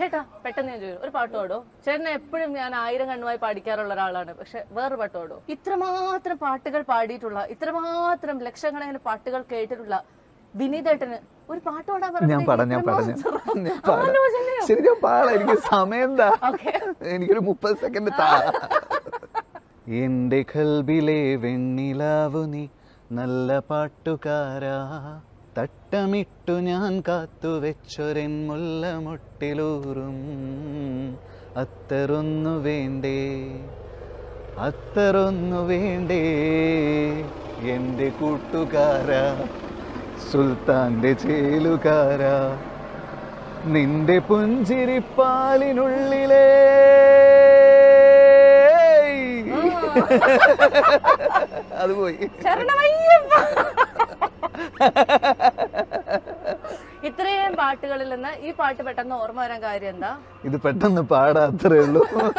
ചേട്ടാ പെട്ടെന്ന് ഞാൻ ചോദിക്കും ഒരു പാട്ട് പാടോ ചേട്ടനെ എപ്പോഴും ഞാൻ ആയിരം കണ്ണുമായി പാടിക്കാറുള്ള ഒരാളാണ് പക്ഷെ വേറൊരു പാട്ട് പാടോ ഇത്രമാത്രം പാട്ടുകൾ പാടിയിട്ടുള്ള ഇത്രമാത്രം ലക്ഷക്കണക്കിന് പാട്ടുകൾ കേട്ടിട്ടുള്ള വിനീതേട്ടന് ഒരു പാട്ട് പാടാൻ ഞാൻ പാടാം ഞാൻ പാടാം ഞാൻ- ഞാൻ പാടാം ആലോചനയോ? ശരി ഞാൻ പാടാം എനിക്ക് സമയം എന്താ ഓക്കെ എനിക്കൊരു മുപ്പത് സെക്കൻഡ് താ എന്റെ കൽബിലെ വെണ്ണിലാവു നീ നല്ല പാട്ടുകാരാ തട്ടമിട്ടു ഞാൻ കാത്തു വെച്ചൊരെൻ മുല്ലമുട്ടിലൂറും അത്തറൊന്നു വേണ്ടേ അത്തറൊന്നു വേണ്ടേ എന്റെ കൂട്ടുകാരാ സുൽത്താന്റെ ചേലുകാരാ നിന്റെ പുഞ്ചിരിപ്പാലിനുള്ളിലേ അത് പോയി ശരണമയ്യപ്പ ഇത്രയും പാട്ടുകളിൽ നിന്ന് ഈ പാട്ട് പെട്ടെന്ന് ഓർമ്മ വരാൻ കാര്യം എന്താ ഇത് പെട്ടെന്ന് പാടാത്രേ ഉള്ളൂ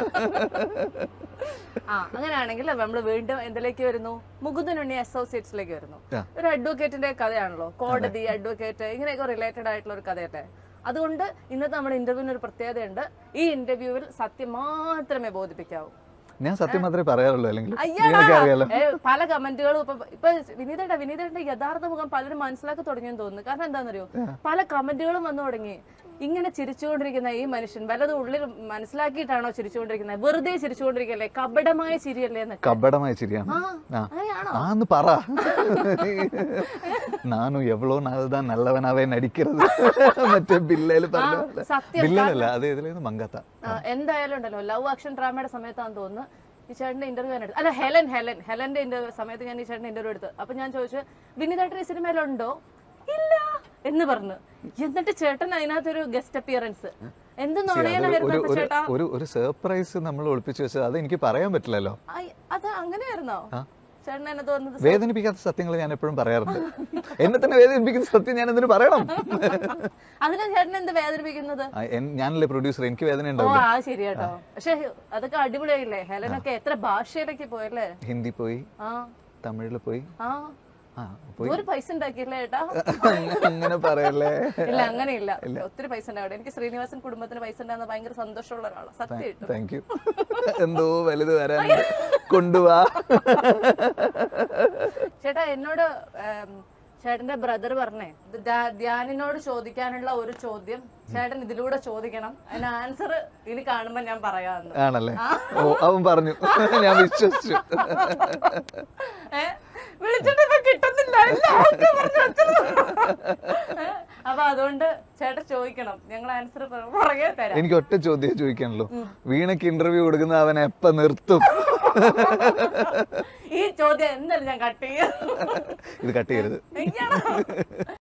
ആ അങ്ങനെയാണെങ്കിൽ നമ്മൾ വീണ്ടും എന്തിലേക്ക് വരുന്നു മുകുന്ദനുണ്ണി അസോസിയേറ്റ്സിലേക്ക് വരുന്നു ആ. ഒരു അഡ്വക്കേറ്റിന്റെ കഥയാണല്ലോ കോടതി അഡ്വക്കേറ്റ് ഇങ്ങനെയൊക്കെ റിലേറ്റഡ് ആയിട്ടുള്ള ഒരു കഥയല്ലേ അതുകൊണ്ട് ഇന്നത്തെ നമ്മുടെ ഇന്റർവ്യൂവിന് ഒരു പ്രത്യേകതയുണ്ട് ഈ ഇന്റർവ്യൂവിൽ സത്യം മാത്രമേ ബോധിപ്പിക്കാവൂ ഞാൻ സത്യം മാത്രമേ പറയാറുള്ളൂ അല്ലെങ്കിൽ അയ്യടാ. നിനക്ക് അറിയാലോ ഏ, പല കമന്റുകളും ഇപ്പൊ ഇപ്പൊ വിനീതേട്ട വിനീതേട്ടന്റെ യഥാർത്ഥ മുഖം പലരും മനസ്സിലാക്കി തുടങ്ങിയെന്ന് തോന്നുന്നു കാരണം എന്താണെന്നറിയോ പല കമന്റുകളും വന്നു തുടങ്ങി ഇങ്ങനെ ചിരിച്ചുകൊണ്ടിരിക്കുന്ന ഈ മനുഷ്യൻ വല്ലതും ഉള്ളിൽ മനസ്സിലാക്കിയിട്ടാണോ ചിരിച്ചുകൊണ്ടിരിക്കുന്നത് വെറുതെ ചിരിച്ചുകൊണ്ടിരിക്കല്ലേ കപടമായ ചിരിയല്ലേ എന്നൊക്കെ കപടമായ ചിരിയാണ് ആ ആ അങ്ങനെയാണോ ആന്ന് പറ നാനും എവ്വളോ നാളുതാ നല്ലവനാവേ നടിക്കരുത് മറ്റേ ബില്ലേല് പറഞ്ഞ പോലെ. സത്യം ബില്ലേലല്ല അത് ഇതിലേന്ന് മങ്കാത്ത ആ, എന്തായാലും ഉണ്ടല്ലോ ലവ് ആക്ഷൻ ഡ്രാമയുടെ സമയത്താന്ന് തോന്നുന്നു ഈ ചേട്ടന്റെ ഇന്റർവ്യൂ ഞാൻ എടുത്തു അല്ല ഹെലൻ ഹെലൻ ഹെലന്റെ ഇന്റർവ്യൂ സമയത്ത് ഞാൻ ഈ ചേട്ടന്റെ ഇന്റർവ്യൂ എടുത്തു അപ്പൊ ഞാൻ ചോദിച്ചു വിനീതേട്ടൻ ഈ സിനിമയിലുണ്ടോ ഇല്ല എന്ന് പറഞ്ഞു എന്നിട്ട് ചേട്ടൻ അതിനകത്തൊരു ഗസ്റ്റ് അപ്പിയറൻസ് എന്ത് ഒരു നുണയനായിരുന്നു ഒരു അപ്പൊ ഒരു ചേട്ടാ ഒരു ഒരു സർപ്രൈസ് നമ്മൾ ഒളിപ്പിച്ചു വെച്ചത് അത് എനിക്ക് പറയാൻ പറ്റില്ലല്ലോ ഐ, അത് അങ്ങനെയായിരുന്നോ ആ. ചേട്ടൻ എന്നെ തോന്നുന്നത് വേദനിപ്പിക്കാത്ത സത്യങ്ങൾ ഞാൻ എപ്പോഴും പറയാറുണ്ട് എന്നെ തന്നെ വേദനിപ്പിക്കുന്ന സത്യം ഞാൻ എന്തിനു പറയണം അതിന് ചേട്ടൻ എന്ത് വേദനിപ്പിക്കുന്നത് ആ, എൻ- ഞാനല്ലേ പ്രൊഡ്യൂസർ എനിക്ക് വേദന ഓ ഉണ്ടാവില്ല ആ ശരി കേട്ടോ പക്ഷെ അതൊക്കെ അടിപൊളിയായില്ലേ ഹെലനൊക്കെ എത്ര ഭാഷയിലേക്ക് പോയല്ലേ ഹിന്ദി പോയി ആ തമിഴിൽ പോയി ആ ആ പോയി ഒരു പൈസ ഉണ്ടാക്കിയല്ലേ ഏട്ടാ അങ്ങനെ പറയല്ലേ ഇല്ല അങ്ങനെയില്ല ഒത്തിരി പൈസ ഉണ്ടാവും എനിക്ക് ശ്രീനിവാസൻ കുടുംബത്തിന് പൈസ ഉണ്ടാകുന്ന ഭയങ്കര സന്തോഷമുള്ള ഒരാളാണ് സത്യമായിട്ടും താങ്ക് യു എന്തോ വലുത് വരാൻ കൊണ്ടുവാ ചേട്ടാ എന്നോട് ഏം, ചേട്ടന്റെ ബ്രദർ പറഞ്ഞേ ഇത് ധ്യാ- ധ്യാനിനോട് ചോദിക്കാനുള്ള ഒരു ചോദ്യം ചേട്ടൻ ഇതിലൂടെ ചോദിക്കണം അതിന് ആൻസർ ഇനി കാണുമ്പോ ഞാൻ പറയാമെന്ന് ആണല്ലേ ഓ അവൻ പറഞ്ഞു ഞാൻ വിശ്വസിച്ചു ഏ? വിളിച്ചിട്ട് ഇപ്പൊ കിട്ടുന്നില്ല എല്ലാവർക്കും പറഞ്ഞു വെച്ചത്. ഏ? അപ്പൊ അതുകൊണ്ട് ചേട്ടൻ ചോദിക്കണം ഞങ്ങൾ ആൻസർ പറയാൻ തരാം എനിക്ക് ഒറ്റ ചോദ്യം ചോദിക്കാനുള്ളൂ വീണയ്ക്ക് ഇന്റർവ്യൂ കൊടുക്കുന്ന അവൻ എപ്പ നിർത്തും ഈ ചോദ്യം എന്തായാലും ഞാൻ കട്ട് ചെയ്യാം ഇത് കട്ട് ചെയ്യരുത് അയ്യടാ.